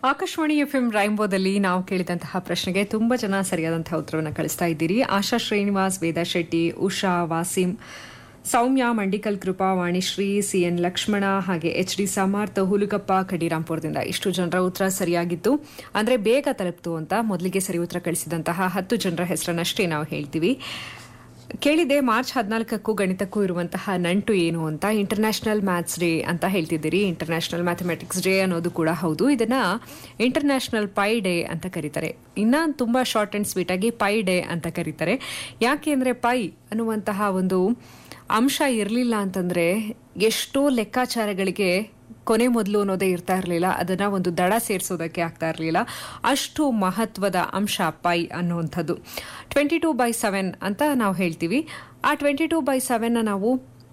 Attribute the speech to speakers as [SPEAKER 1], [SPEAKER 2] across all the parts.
[SPEAKER 1] Akashvani F M ರೈಂಬೋದಲ್ಲಿ ನಾವು ಕೇಳಿದಂತಹ ಪ್ರಶ್ನೆಗೆ ತುಂಬಾ ಜನ ಸರಿಯಾದಂತಹ ಉತ್ತರವನ್ನು ಕಳಿಸ್ತಾ ಇದ್ದೀರಿ ಆಶಾ ಶ್ರೀನಿವಾಸ್ ವೇದಾ ಶೆಟ್ಟಿ ಉಷಾ ವಾಸಿಂ ಸೌಮ್ಯ ಮಂಡಿಕಲ್ ಕೃಪಾ ವಾಣಿಶ್ರೀ ಸಿಎನ್ ಲಕ್ಷ್ಮಣ ಹಾಗೆ ಎಚ್ ಡಿ ಸಮರ್ಥ ಹುಲುಗಪ್ಪ ಕಡಿರಾಂಪುರದಿಂದ ಇಷ್ಟು ಜನರ ಉತ್ತರ ಸರಿಯಾಗಿತ್ತು ಅಂದ್ರೆ ಬೇಗ ತಲುಪ್ತು ಅಂತ ಮೊದಲಿಗೆ ಸರಿ ಉತ್ತರ ಕಳಿಸಿದಂತಹ ಹತ್ತು ಜನರ ಹೆಸರನ್ನಷ್ಟೇ ನಾವು ಹೇಳ್ತೀವಿ ಕೇಳಿದೆ ಮಾರ್ಚ್ ಹದಿನಾಲ್ಕಕ್ಕೂ ಗಣಿತಕ್ಕೂ ಇರುವಂತಹ ನಂಟು ಏನು ಅಂತ ಇಂಟರ್ನ್ಯಾಷನಲ್ ಮ್ಯಾಥ್ಸ್ ಡೇ ಅಂತ ಹೇಳ್ತಿದ್ದೀರಿ ಇಂಟರ್ನ್ಯಾಷನಲ್ ಮ್ಯಾಥಮೆಟಿಕ್ಸ್ ಡೇ ಅನ್ನೋದು ಕೂಡ ಹೌದು ಇದನ್ನ ಇಂಟರ್ನ್ಯಾಷನಲ್ ಪೈ ಡೇ ಅಂತ ಕರೀತಾರೆ ಇನ್ನ ತುಂಬಾ ಶಾರ್ಟ್ ಅಂಡ್ ಸ್ವೀಟ್ ಆಗಿ ಪೈ ಡೇ ಅಂತ ಕರೀತಾರೆ ಯಾಕೆ ಅಂದ್ರೆ ಪೈ ಅನ್ನುವಂತಹ ಒಂದು ಅಂಶ ಇರಲಿಲ್ಲ ಅಂತಂದ್ರೆ ಎಷ್ಟೋ ಲೆಕ್ಕಾಚಾರಗಳಿಗೆ ಕೊನೆ ಮೊದಲು ಅನ್ನೋದೇ ಇರ್ತಾ ಇರಲಿಲ್ಲ ಅದನ್ನ ಒಂದು ದಡ ಸೇರಿಸೋದಕ್ಕೆ ಆಗ್ತಾ ಇರಲಿಲ್ಲ ಅಷ್ಟು ಮಹತ್ವದ ಅಂಶ ಪೈ ಅನ್ನುವಂಥದ್ದು ಟ್ವೆಂಟಿ ಟೂ ಬೈ ಸೆವೆನ್ ಅಂತ ನಾವು ಹೇಳ್ತೀವಿ ಆ ಟ್ವೆಂಟಿ ಟೂ ಬೈ ಸೆವೆನ್ನ ನಾವು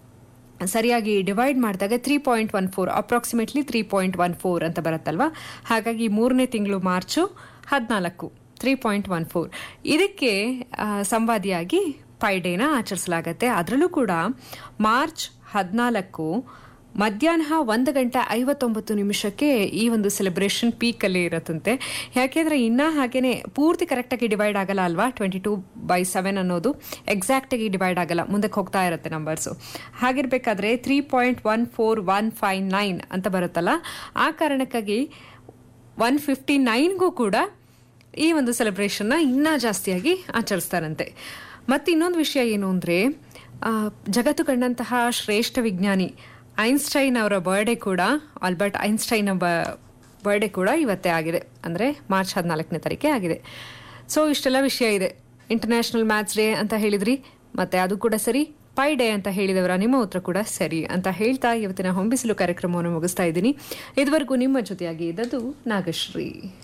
[SPEAKER 1] ಸರಿಯಾಗಿ ಡಿವೈಡ್ ಮಾಡಿದಾಗ three point one four approximately three point one four ಅಂತ ಬರುತ್ತಲ್ವಾ ಹಾಗಾಗಿ ಮೂರನೇ ತಿಂಗಳು ಮಾರ್ಚು ಹದಿನಾಲ್ಕು ತ್ರೀ ಪಾಯಿಂಟ್ ಒನ್ ಫೋರ್ ಇದಕ್ಕೆ ಆ, ಸಂವಾದಿಯಾಗಿ ಪೈ ಡೇನ ಆಚರಿಸಲಾಗತ್ತೆ ಅದರಲ್ಲೂ ಕೂಡ ಮಾರ್ಚ್ ಹದಿನಾಲ್ಕು ಮಧ್ಯಾಹ್ನ ಒಂದು ಗಂಟೆ ಐವತ್ತೊಂಬತ್ತು ನಿಮಿಷಕ್ಕೆ ಈ ಒಂದು ಸೆಲೆಬ್ರೇಷನ್ ಪೀಕಲ್ಲಿ ಇರತ್ತಂತೆ ಯಾಕೆಂದ್ರೆ ಇನ್ನ ಹಾಗೇನೆ ಪೂರ್ತಿ ಕರೆಕ್ಟಾಗಿ ಡಿವೈಡ್ ಆಗಲ್ಲ ಅಲ್ವಾ ಟ್ವೆಂಟಿ ಟೂ ಬೈ ಸೆವೆನ್ ಅನ್ನೋದು ಎಕ್ಸಾಕ್ಟಾಗಿ ಡಿವೈಡ್ ಆಗಲ್ಲ ಮುಂದಕ್ಕೆ ಹೋಗ್ತಾ ಇರುತ್ತೆ ನಂಬರ್ಸು ಹಾಗಿರ್ಬೇಕಾದ್ರೆ three point one four one five nine ಅಂತ ಬರುತ್ತಲ್ಲ ಆ ಕಾರಣಕ್ಕಾಗಿ ಒನ್ ಫಿಫ್ಟಿ ನೈನ್ಗೂ ಕೂಡ ಈ ಒಂದು ಸೆಲೆಬ್ರೇಷನ್ನ ಇನ್ನೂ ಜಾಸ್ತಿಯಾಗಿ ಆಚರಿಸ್ತಾರಂತೆ ಮತ್ತು ಇನ್ನೊಂದು ವಿಷಯ ಏನು ಅಂದರೆ ಜಗತ್ತು ಕಂಡಂತಹ ಶ್ರೇಷ್ಠ ವಿಜ್ಞಾನಿ ಐನ್ಸ್ಟೈನ್ ಅವರ ಬರ್ಡೇ ಕೂಡ ಆಲ್ಬರ್ಟ್ ಐನ್ಸ್ಟೈನ್ ಒಬ್ಬ ಬರ್ಡೇ ಕೂಡ ಇವತ್ತೇ ಆಗಿದೆ ಅಂದರೆ ಮಾರ್ಚ್ ಹದಿನಾಲ್ಕನೇ ತಾರೀಕೆ ಆಗಿದೆ ಸೊ ಇಷ್ಟೆಲ್ಲ ವಿಷಯ ಇದೆ ಇಂಟರ್ನ್ಯಾಷನಲ್ ಮ್ಯಾಥ್ಸ್ ಡೇ ಅಂತ ಹೇಳಿದ್ರಿ ಮತ್ತೆ ಅದು ಕೂಡ ಸರಿ ಪೈ ಡೇ ಅಂತ ಹೇಳಿದವರ ನಿಮ್ಮ ಉತ್ತರ ಕೂಡ ಸರಿ ಅಂತ ಹೇಳ್ತಾ ಇವತ್ತಿನ ಹೊಂಬಿಸಿಲು ಕಾರ್ಯಕ್ರಮವನ್ನು ಮುಗಿಸ್ತಾ ಇದ್ದೀನಿ ಇದುವರೆಗೂ ನಿಮ್ಮ ಜೊತೆಯಾಗಿ ಇದ್ದದ್ದು ನಾಗಶ್ರೀ